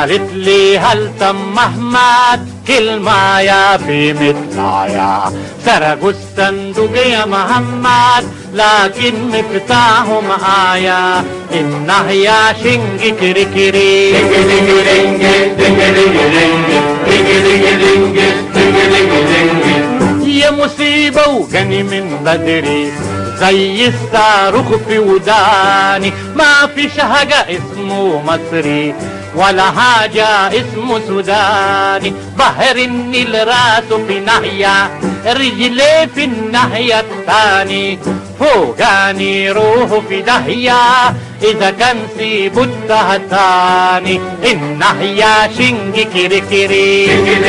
قالت لي هل تم محمد كلمة يا في مطلعيا سرقوا الصندوق يا محمد لكن مفتاحه معايا إنه يا شنج كري كري يا مصيبة وجاني من بدري زي الصاروخ في وداني ما فيش حاجة اسمه مصري ولا حاجة اسمه سوداني بحر النيل راسه في ناحية رجليه في الناحية التاني فوقاني روحه في داهية إذا كان سيبو التهتاني الناحية شنج كيري كيري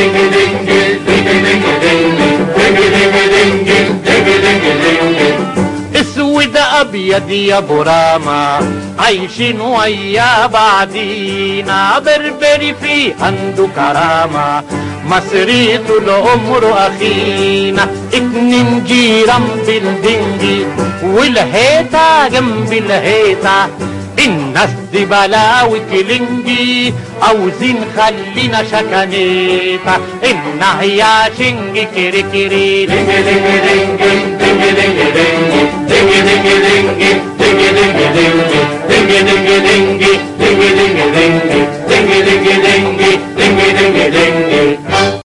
اسود ابيض يا براما عايشين ويا بعدينا بربري في عنده كرامة مصري طول عمره اخينا اتنين جيران بالدنجي والهيتا جنب الهيتا الناس دي بلاوي كلنجي عاوزين خلينا شكانيتا انها يا شنج كيري كيري